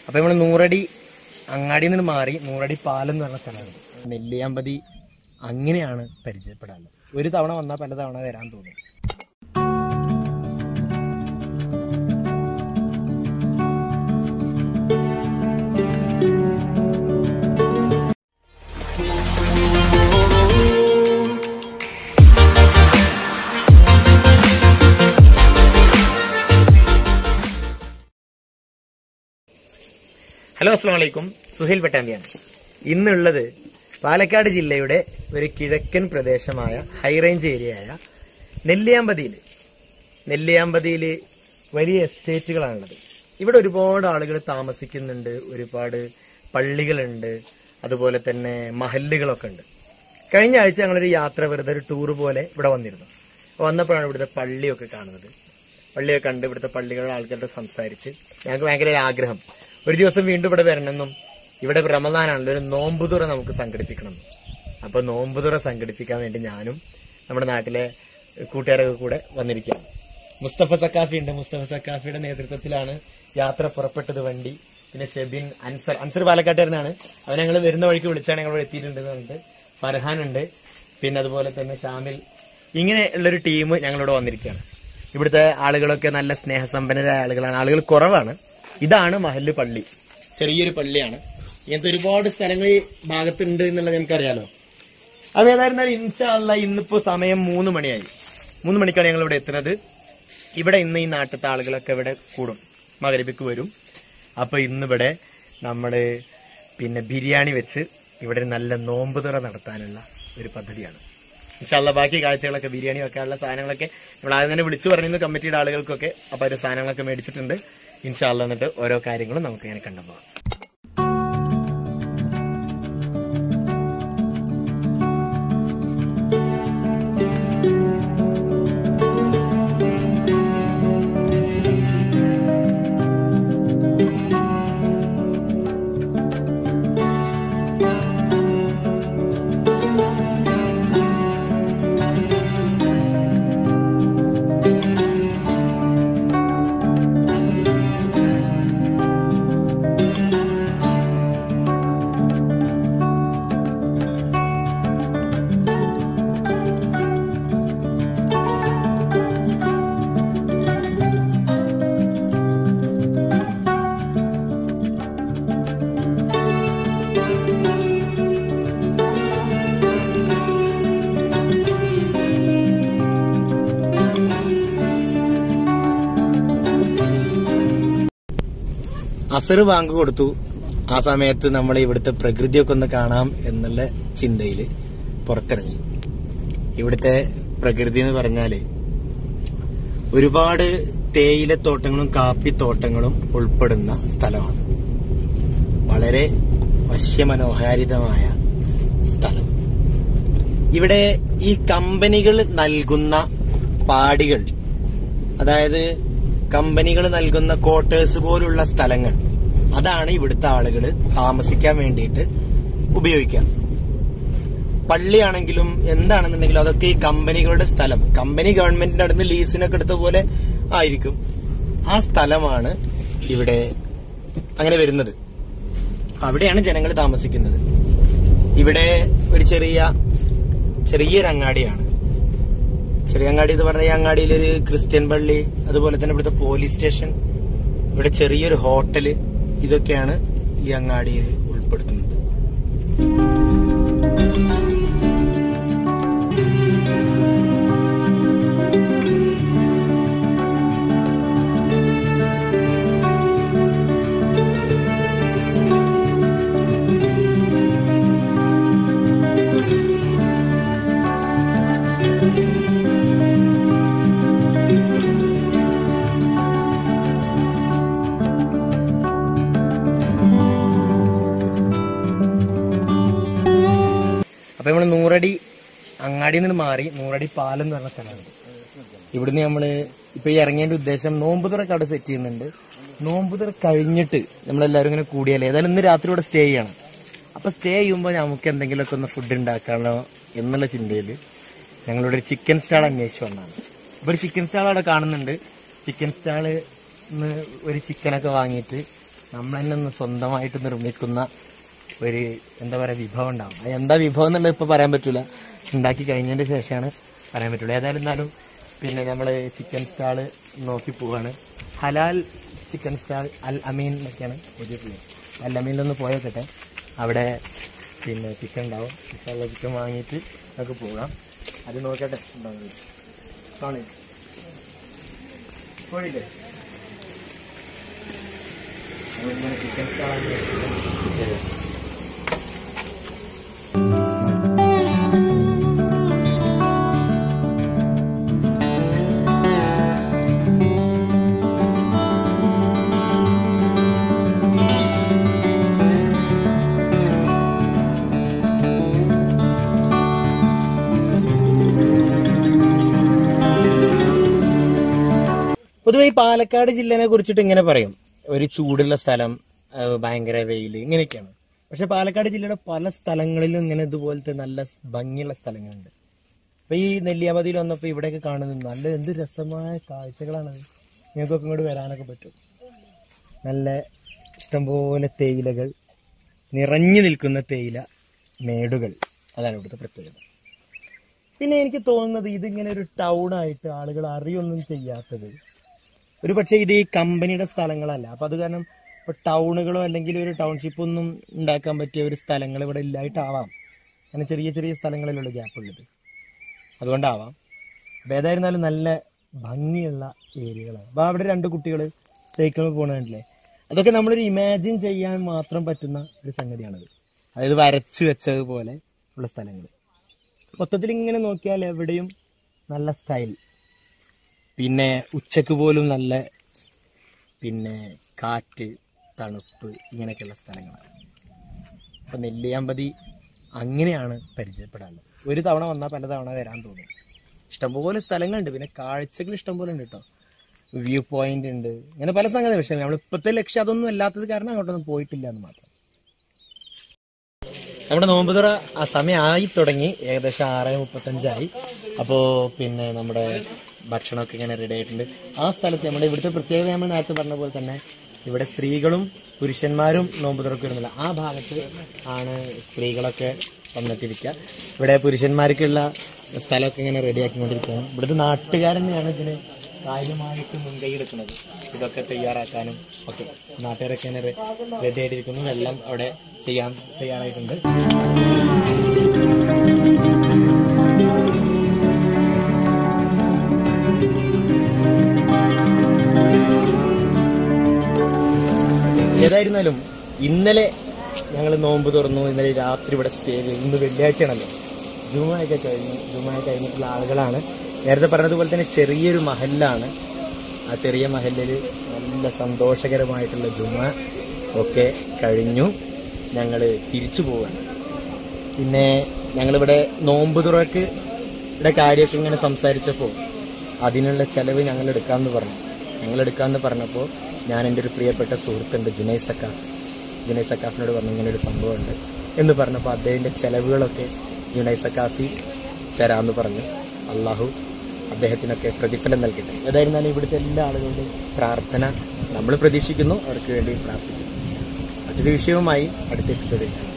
അപ്പൊ നമ്മൾ നൂറടി അങ്ങാടിയിൽ നിന്ന് മാറി നൂറടി പാലം എന്ന് പറഞ്ഞ സ്ഥലമാണ് നെല്ലിയാമ്പതി അങ്ങനെയാണ് പരിചയപ്പെടാനുള്ളത് ഒരു തവണ വന്നാൽ പല തവണ വരാൻ തോന്നും ഹലോ അസ്സാം വലൈക്കും സുഹൈൽ പട്ടാമ്പിയാണ് ഇന്നുള്ളത് പാലക്കാട് ജില്ലയുടെ ഒരു കിഴക്കൻ പ്രദേശമായ ഹൈറേഞ്ച് ഏരിയയായ നെല്ലിയാമ്പതിയിൽ നെല്ലിയാമ്പതിയിൽ വലിയ എസ്റ്റേറ്റുകളാണുള്ളത് ഇവിടെ ഒരുപാട് ആളുകൾ താമസിക്കുന്നുണ്ട് ഒരുപാട് പള്ളികളുണ്ട് അതുപോലെ തന്നെ മഹല്ലുകളൊക്കെ ഉണ്ട് കഴിഞ്ഞ ആഴ്ച ഞങ്ങളൊരു യാത്ര വെറുതെ ഒരു ടൂർ പോലെ ഇവിടെ വന്നിരുന്നു വന്നപ്പോഴാണ് ഇവിടുത്തെ പള്ളിയൊക്കെ കാണുന്നത് പള്ളിയൊക്കെ കണ്ട് ഇവിടുത്തെ പള്ളികളുടെ ആൾക്കാരോട് സംസാരിച്ച് ഞങ്ങൾക്ക് ഭയങ്കര ഒരു ആഗ്രഹം ഒരു ദിവസം വീണ്ടും ഇവിടെ വരണമെന്നും ഇവിടെ റമദാനാണല്ലോ ഒരു നോമ്പുതുറ നമുക്ക് സംഘടിപ്പിക്കണം അപ്പോൾ നോമ്പുതുറ സംഘടിപ്പിക്കാൻ വേണ്ടി ഞാനും നമ്മുടെ നാട്ടിലെ കൂട്ടുകാരൊക്കെ കൂടെ വന്നിരിക്കുകയാണ് മുസ്തഫ സക്കാഫി ഉണ്ട് മുസ്തഫ സക്കാഫിയുടെ നേതൃത്വത്തിലാണ് യാത്ര പുറപ്പെട്ടത് വണ്ടി പിന്നെ ഷെബിൻ അൻസർ അൻസർ പാലക്കാട്ടുകാരനാണ് അവൻ ഞങ്ങൾ വരുന്ന വഴിക്ക് വിളിച്ചാണ് ഞങ്ങൾ ഇവിടെ എത്തിയിട്ടുണ്ട് എന്ന് പറഞ്ഞിട്ട് ഫർഹാൻ ഉണ്ട് പിന്നെ അതുപോലെ തന്നെ ഷാമിൽ ഇങ്ങനെ ഉള്ളൊരു ടീം ഞങ്ങളിവിടെ വന്നിരിക്കുകയാണ് ഇവിടുത്തെ ആളുകളൊക്കെ നല്ല സ്നേഹസമ്പന്നരായ ആളുകളാണ് ആളുകൾ കുറവാണ് ഇതാണ് മഹല്ല് പള്ളി ചെറിയൊരു പള്ളിയാണ് ഇങ്ങനത്തെ ഒരുപാട് സ്ഥലങ്ങൾ ഈ ഭാഗത്തുണ്ട് എന്നുള്ളത് നമുക്കറിയാലോ അപ്പൊ ഏതായിരുന്നാലും ഇൻഷാല്ല ഇന്നിപ്പോ സമയം മൂന്ന് മണിയായി മൂന്ന് മണിക്കാണ് ഞങ്ങൾ ഇവിടെ എത്തുന്നത് ഇവിടെ ഇന്ന് ഈ നാട്ടിലത്തെ ആളുകളൊക്കെ ഇവിടെ കൂടും മകരബിക്ക് വരും അപ്പൊ ഇന്നിവിടെ നമ്മള് പിന്നെ ബിരിയാണി വെച്ച് ഇവിടെ ഒരു നല്ല നോമ്പ് തുറ നടത്താനുള്ള ഒരു പദ്ധതിയാണ് ഇൻഷാല്ല ബാക്കി കാഴ്ചകളൊക്കെ ബിരിയാണി വെക്കാനുള്ള സാധനങ്ങളൊക്കെ നമ്മൾ ആദ്യം തന്നെ വിളിച്ചു പറഞ്ഞിരുന്നു കമ്മിറ്റിയുടെ ആളുകൾക്കൊക്കെ അപ്പൊ ഒരു സാധനങ്ങളൊക്കെ മേടിച്ചിട്ടുണ്ട് ഇൻഷാല്ല എന്നിട്ട് ഓരോ കാര്യങ്ങളും നമുക്ക് ഇങ്ങനെ കണ്ടുപോകാം അസർ ബാങ്ക് കൊടുത്തു ആ സമയത്ത് നമ്മൾ ഇവിടുത്തെ പ്രകൃതിയൊക്കെ ഒന്ന് കാണാം എന്നുള്ള ചിന്തയിൽ പുറത്തിറങ്ങി ഇവിടുത്തെ പ്രകൃതി എന്ന് പറഞ്ഞാല് ഒരുപാട് തേയിലത്തോട്ടങ്ങളും കാപ്പിത്തോട്ടങ്ങളും ഉൾപ്പെടുന്ന സ്ഥലമാണ് വളരെ വശ്യമനോഹാരിതമായ സ്ഥലം ഇവിടെ ഈ കമ്പനികൾ നൽകുന്ന പാടികൾ അതായത് കമ്പനികൾ നൽകുന്ന ക്വാർട്ടേഴ്സ് പോലുള്ള സ്ഥലങ്ങൾ അതാണ് ഇവിടുത്തെ ആളുകൾ താമസിക്കാൻ വേണ്ടിയിട്ട് ഉപയോഗിക്കുക പള്ളിയാണെങ്കിലും എന്താണെന്നുണ്ടെങ്കിലും അതൊക്കെ ഈ കമ്പനികളുടെ സ്ഥലം കമ്പനി ഗവൺമെന്റിന്റെ അടുത്ത് ലീസിനൊക്കെ എടുത്ത പോലെ ആയിരിക്കും ആ സ്ഥലമാണ് ഇവിടെ അങ്ങനെ വരുന്നത് അവിടെയാണ് ജനങ്ങൾ താമസിക്കുന്നത് ഇവിടെ ഒരു ചെറിയ ചെറിയൊരു അങ്ങാടിയാണ് ചെറിയ അങ്ങാടി എന്ന് പറഞ്ഞാൽ ഈ അങ്ങാടിയിൽ ഒരു ക്രിസ്ത്യൻ പള്ളി അതുപോലെ തന്നെ ഇവിടുത്തെ പോലീസ് സ്റ്റേഷൻ ഇവിടെ ചെറിയൊരു ഹോട്ടല് ഇതൊക്കെയാണ് ഈ അങ്ങാടിയിൽ ഉൾപ്പെടുത്തുന്നത് അപ്പൊ നമ്മള് നൂറടി അങ്ങാടിയിൽ നിന്ന് മാറി നൂറടി പാലം എന്ന് പറഞ്ഞ സ്ഥലമാണ് ഇവിടുന്ന് നമ്മള് ഇപ്പൊ ഈ ഇറങ്ങേണ്ട ഉദ്ദേശം നോമ്പുതുറ കട സെറ്റ് ചെയ്യുന്നുണ്ട് നോമ്പുതുറ കഴിഞ്ഞിട്ട് നമ്മളെല്ലാവരും ഇങ്ങനെ കൂടിയാലേ ഏതായാലും ഇന്ന് രാത്രി ഇവിടെ സ്റ്റേ ചെയ്യണം അപ്പൊ സ്റ്റേ ചെയ്യുമ്പോൾ നമുക്ക് എന്തെങ്കിലുമൊക്കെ ഒന്ന് ഫുഡ് ഉണ്ടാക്കാനോ എന്നുള്ള ചിന്തയിൽ ഞങ്ങളിവിടെ ഒരു ചിക്കൻ സ്റ്റാൾ അന്വേഷിച്ചു വന്നതാണ് അപ്പൊ ഒരു ചിക്കൻ സ്റ്റാൾ അവിടെ കാണുന്നുണ്ട് ചിക്കൻ സ്റ്റാള് ഒരു ചിക്കനൊക്കെ വാങ്ങിയിട്ട് നമ്മൾ തന്നെ ഒന്ന് സ്വന്തമായിട്ട് നിർമ്മിക്കുന്ന ഒരു എന്താ പറയുക വിഭവം ഉണ്ടാവും അത് എന്താ വിഭവം എന്നുള്ളത് ഇപ്പോൾ പറയാൻ പറ്റില്ല ഉണ്ടാക്കി കഴിഞ്ഞതിൻ്റെ ശേഷമാണ് പറയാൻ പറ്റുള്ളൂ ഏതായാലും എന്നാലും പിന്നെ നമ്മൾ ചിക്കൻ സ്റ്റാള് നോക്കി പോവാണ് ഹലാൽ ചിക്കൻ സ്റ്റാൾ അൽ അമീൻ എന്നൊക്കെയാണ് പുതിയ പ്ലേസ് അൽ അമീനിലൊന്ന് പോയോക്കട്ടെ അവിടെ പിന്നെ ചിക്കൻ ഉണ്ടാവും ഇഷ്ടമുള്ള ചിക്കൻ വാങ്ങിയിട്ട് നമുക്ക് പോകാം അത് നോക്കട്ടെ ഉണ്ടാവും കാണേ പോയില്ലേ നമ്മളിങ്ങനെ ചിക്കൻ സ്റ്റാളാണ് പൊതുവെ ഈ പാലക്കാട് ജില്ലേനെ കുറിച്ചിട്ട് ഇങ്ങനെ പറയും ഒരു ചൂടുള്ള സ്ഥലം ആ, ഭയങ്കര വെയിൽ ഇങ്ങനെയൊക്കെയാണ് പക്ഷെ പാലക്കാട് ജില്ലയുടെ പല സ്ഥലങ്ങളിലും ഇങ്ങനെ ഇതുപോലത്തെ നല്ല സ് ഭംഗിയുള്ള സ്ഥലങ്ങളുണ്ട് അപ്പൊ ഈ നെല്ലിയാമ്പതിയിൽ വന്നപ്പോ ഇവിടെയൊക്കെ കാണുന്നത് നല്ല എന്ത് രസമായ കാഴ്ചകളാണത് നിങ്ങൾക്കൊക്കെ ഇങ്ങോട്ട് വരാനൊക്കെ പറ്റും നല്ല ഇഷ്ടംപോലെ തേയിലകൾ നിറഞ്ഞു നിൽക്കുന്ന തേയില മേടുകൾ അതാണ് ഇവിടുത്തെ പ്രത്യേകത പിന്നെ എനിക്ക് തോന്നുന്നത് ഇതിങ്ങനെ ഒരു ടൗൺ ആയിട്ട് ആളുകൾ അറിയൊന്നും ചെയ്യാത്തത് ഒരു പക്ഷേ ഇത് ഈ കമ്പനിയുടെ സ്ഥലങ്ങളല്ല അപ്പൊ അത് കാരണം ഇപ്പൊ ടൗണുകളോ അല്ലെങ്കിൽ ഒരു ടൗൺഷിപ്പ് ഒന്നും ഉണ്ടാക്കാൻ പറ്റിയ ഒരു സ്ഥലങ്ങൾ ഇവിടെ ഇല്ലായിട്ടാവാം അങ്ങനെ ചെറിയ ചെറിയ സ്ഥലങ്ങളിലുള്ള ഗ്യാപ്പ് ഉള്ളത് അതുകൊണ്ടാവാം അപ്പൊ ഏതായിരുന്നാലും നല്ല ഭംഗിയുള്ള ഏരിയകളാണ് അപ്പൊ അവിടെ രണ്ട് കുട്ടികൾ സൈക്കിളിൽ പോകണല്ലേ അതൊക്കെ നമ്മളൊരു ഇമാജിൻ ചെയ്യാൻ മാത്രം പറ്റുന്ന ഒരു സംഗതിയാണത് അതായത് വരച്ചു വെച്ചതുപോലെ ഉള്ള സ്ഥലങ്ങൾ മൊത്തത്തിൽ ഇങ്ങനെ നോക്കിയാൽ എവിടെയും നല്ല സ്റ്റൈൽ പിന്നെ ഉച്ചക്ക് പോലും നല്ല പിന്നെ കാറ്റ് തണുപ്പ് ഇങ്ങനെയൊക്കെയുള്ള സ്ഥലങ്ങളാണ് അപ്പം നെല്ലിയാമ്പതി അങ്ങനെയാണ് പരിചയപ്പെടാനുള്ളത് ഒരു തവണ വന്നാൽ പല തവണ വരാൻ തോന്നും ഇഷ്ടംപോലെ സ്ഥലങ്ങളുണ്ട് പിന്നെ കാഴ്ചകൾ ഇഷ്ടംപോലെ ഉണ്ട് കേട്ടോ വ്യൂ പോയിന്റ് ഉണ്ട് ഇങ്ങനെ പല സംഗതി പക്ഷേ നമ്മൾ ഇപ്പോഴത്തെ ലക്ഷ്യം അതൊന്നും അല്ലാത്തത് കാരണം അങ്ങോട്ടൊന്നും പോയിട്ടില്ല എന്ന് മാത്രം നമ്മുടെ നോമ്പ് തുറ ആ സമയമായി തുടങ്ങി ഏകദേശം ആറ് മുപ്പത്തഞ്ചായി അപ്പോൾ പിന്നെ നമ്മുടെ ഭക്ഷണമൊക്കെ ഇങ്ങനെ റെഡി ആയിട്ടുണ്ട് ആ സ്ഥലത്ത് നമ്മുടെ ഇവിടുത്തെ പ്രത്യേകത നമ്മൾ നേരത്തെ പറഞ്ഞ പോലെ തന്നെ ഇവിടെ സ്ത്രീകളും പുരുഷന്മാരും നോമ്പ് തുറക്കുന്നില്ല ആ ഭാഗത്ത് ആണ് സ്ത്രീകളൊക്കെ വന്നിട്ടിരിക്കുക ഇവിടെ പുരുഷന്മാർക്കുള്ള സ്ഥലമൊക്കെ ഇങ്ങനെ റെഡിയാക്കിക്കൊണ്ടിരിക്കുകയാണ് ഇവിടുത്തെ നാട്ടുകാരൻ തന്നെയാണ് ഇതിന് കാര്യമായിട്ട് മുൻകൈ എടുക്കുന്നത് ഇതൊക്കെ തയ്യാറാക്കാനും ഒക്കെ നാട്ടുകാരൊക്കെ ഇങ്ങനെ റെഡി ആയിട്ടിരിക്കുന്നു എല്ലാം അവിടെ ചെയ്യാൻ തയ്യാറായിട്ടുണ്ട് ഏതായിരുന്നാലും ഇന്നലെ ഞങ്ങൾ നോമ്പ് തുറന്നു ഇന്നലെ രാത്രി ഇവിടെ സ്റ്റേ ചെയ്തു ഇന്ന് വെള്ളിയാഴ്ചയാണല്ലോ ജുമയൊക്കെ കഴിഞ്ഞു ജുമ കഴിഞ്ഞിട്ടുള്ള ആളുകളാണ് നേരത്തെ പറഞ്ഞതുപോലെ തന്നെ ചെറിയൊരു മഹല്ലാണ് ആ ചെറിയ മഹലിൽ നല്ല സന്തോഷകരമായിട്ടുള്ള ജുമ ഒക്കെ കഴിഞ്ഞു ഞങ്ങൾ തിരിച്ചു പോവുകയാണ് പിന്നെ ഞങ്ങളിവിടെ നോമ്പ് തുറക്ക് ഇവിടെ കാര്യമൊക്കെ ഇങ്ങനെ സംസാരിച്ചപ്പോൾ അതിനുള്ള ചെലവ് ഞങ്ങൾ എടുക്കാമെന്ന് പറഞ്ഞു ഞങ്ങൾ എടുക്കാമെന്ന് പറഞ്ഞപ്പോൾ ഞാൻ എൻ്റെ ഒരു പ്രിയപ്പെട്ട സുഹൃത്തുണ്ട് ജുനൈ സക്കാഫ് ജുനൈ സക്കാഫിനോട് പറഞ്ഞു ഇങ്ങനെ ഒരു സംഭവമുണ്ട് എന്ന് പറഞ്ഞപ്പോൾ അദ്ദേഹത്തിൻ്റെ ചെലവുകളൊക്കെ ജുനൈ സക്കാഫി തരാമെന്ന് പറഞ്ഞു അള്ളാഹു അദ്ദേഹത്തിനൊക്കെ പ്രതിഫലം നൽകട്ടെ ഏതായിരുന്നാലും ഇവിടുത്തെ എല്ലാ ആളുകളുടെയും പ്രാർത്ഥന നമ്മൾ പ്രതീക്ഷിക്കുന്നു അവർക്ക് വേണ്ടി പ്രാർത്ഥിക്കുന്നു മറ്റൊരു വിഷയവുമായി അടുത്ത എപ്പിസോഡിൽ കാണാം